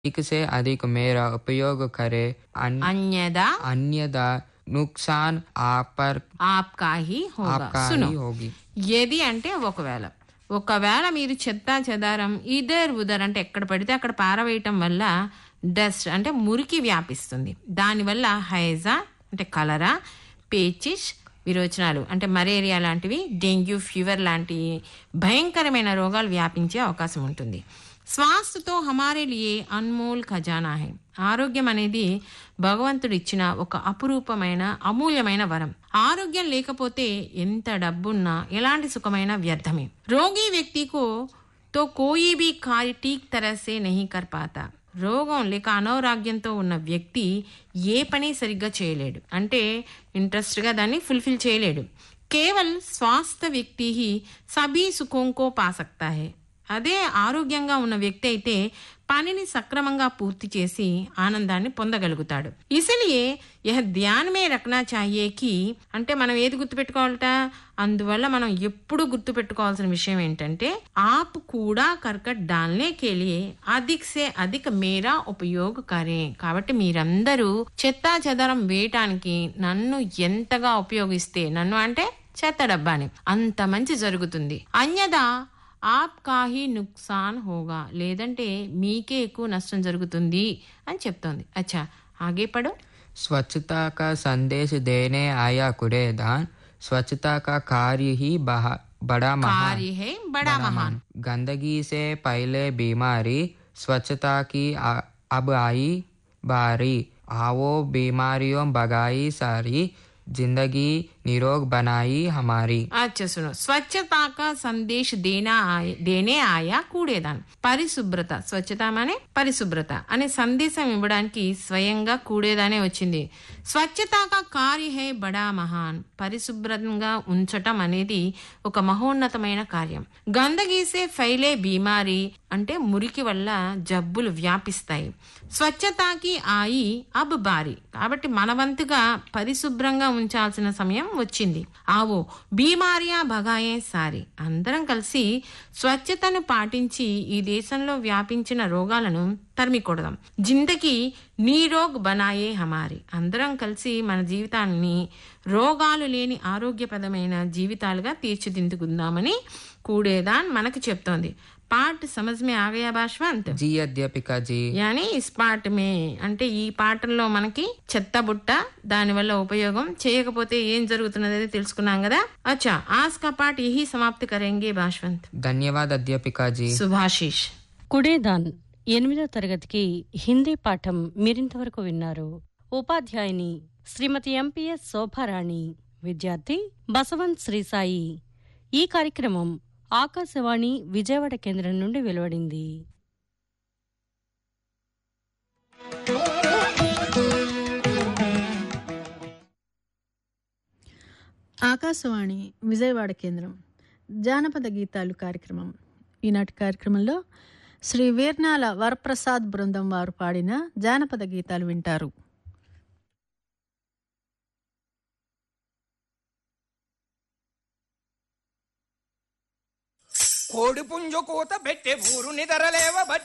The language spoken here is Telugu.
अधिक से अधिक मेरा उपयोग करे अन- अन्यदा अन्यथा नुकसान आप पर ఆప్కా హీ హోగా आपका సునో ही होगी ఏది అంటే ఒకవేళ ఒకవేళ మీరు చెత్త చెదారం ఇదర్ ఉదర్ అంటే ఎక్కడ పడితే అక్కడ పారవేయటం వల్ల డస్ట్ అంటే మురికి వ్యాపిస్తుంది దానివల్ల హైజా అంటే కలరా పేచిష్ విరోచనాలు అంటే మలేరియా లాంటివి డెంగ్యూ ఫీవర్ లాంటి భయంకరమైన రోగాలు వ్యాపించే అవకాశం ఉంటుంది స్వాస్థ్యతో హమారే లియే అన్మోల్ ఖజానా హై ఆరోగ్యం అనేది భగవంతుడు ఇచ్చిన ఒక అపురూపమైన అమూల్యమైన వరం ఆరోగ్యం లేకపోతే ఎంత డబ్బున్నా ఎలాంటి సుఖమైన వ్యర్థమే రోగి వ్యక్తికు తో కోయి బి కార్య ఠీక్ తరహ సే నహీ కర్ పాతా రోగం లేక అనారోగ్యంతో ఉన్న వ్యక్తి ఏ పని సరిగ్గా చేయలేడు అంటే ఇంట్రెస్ట్గా దాన్ని ఫుల్ఫిల్ చేయలేడు కేవల్ స్వాస్థ వ్యక్తి హీ సభీ సుఖంకో పా సక్తా హై అదే ఆరోగ్యంగా ఉన్న వ్యక్తి అయితే పనిని సక్రమంగా పూర్తి చేసి ఆనందాన్ని పొందగలుగుతాడు ఇసలియే యహ ధ్యాన్ మే రఖనా చాహియే కి అంటే మనం ఏది గుర్తుపెట్టుకోవాలట అందువల్ల మనం ఎప్పుడు గుర్తుపెట్టుకోవాల్సిన విషయం ఏంటంటే ఆప్ కూడా కర్కట్ డాల్నే కేలియే అధిక్ సే అధిక్ మేరా ఉపయోగ కరే కాబట్టి మీరందరూ చెత్తా చెదరం వేయటానికి నన్ను ఎంతగా ఉపయోగిస్తే నన్ను అంటే చెత్త డబ్బాని అంత మంచి జరుగుతుంది అన్యదా ఆప్కా హీ నుక్సాన్ హోగా లేదంటే మీకే ఎక్కువ నష్టం జరుగుతుంది అని చెప్తోంది అచ్చా ఆగే పడు स्वच्छता का संदेश देने आया कूड़ेदान स्वच्छता का कार्य ही बहा- बड़ा महान కార్య హే బడా మహాన్ गंदगी से पहले बीमारी स्वच्छता की आ- अब आई बारी आओ बीमारियों भगाई सारी जिंदगी निरोग बनाई हमारी अच्छा सुनो స్వచ్ఛతా కా సందేశ్ దేనా ఆయ- దేనే ఆయా కూడేదాన్ పరిశుభ్రత స్వచ్ఛత అనే పరిశుభ్రత అనే సందేశం ఇవ్వడానికి స్వయంగా కూడేదానే వచ్చింది స్వచ్ఛతా కా కార్య హే బడా మహాన్ పరిశుభ్రంగా ఉంచటం అనేది ఒక మహోన్నతమైన కార్యం గందగీసే ఫైలే బీమారి అంటే మురికి వల్ల జబ్బులు వ్యాపిస్తాయి స్వచ్ఛతాకి ఆయి అబ్ బారి కాబట్టి మనవంతుగా పరిశుభ్రంగా ఉంచాల్సిన సమయం వచ్చింది ఆవో బీమారియా భగాయే సారి అందరం కలిసి స్వచ్ఛతను పాటించి ఈ దేశంలో వ్యాపించిన రోగాలను తరిమికొడదాం జిందకి నీరోగ్ బనాయే హమారి అందరం కలిసి మన జీవితాన్ని రోగాలు లేని ఆరోగ్యప్రదమైన జీవితాలుగా తీర్చిదిద్దుకుందామని కూడేదాన్ మనకు చెప్తోంది పాట సమజ్ మే ఆగయా భాష్వంత్ जी अध्यापिका जी యాని ఇస్ పాట మే అంటే ఈ పాటల్లో మనకి చెత్త బుట్ట దానివల్ల ఉపయోగం చేయకపోతే ఏం జరుగుతున్నది తెలుసుకున్నాం కదా అచ్చా ఆస్ కా పాట యహీ సమాప్తి కరేంగే భాష్వంత్ धन्यवाद अध्यापिका जी సుభాషిష్ కుడేదాన్ ఎనిమిదో తరగతికి హిందీ పాఠం మీరింతవరకు విన్నారు ఉపాధ్యాయుని శ్రీమతి ఎంపీఎస్ శోభారాణి విద్యార్థి బసవంత్ శ్రీసాయి ఈ కార్యక్రమం ఆకాశవాణి విజయవాడ కేంద్రం నుండి వెలువడింది ఆకాశవాణి విజయవాడ కేంద్రం జానపద గీతాలు కార్యక్రమం ఈనాటి కార్యక్రమంలో శ్రీ వీర్నాల వరప్రసాద్ బృందం వారు పాడిన జానపద గీతాలు వింటారు కోడి పుంజు కూత పెట్టే ఊరు నిదరలేవ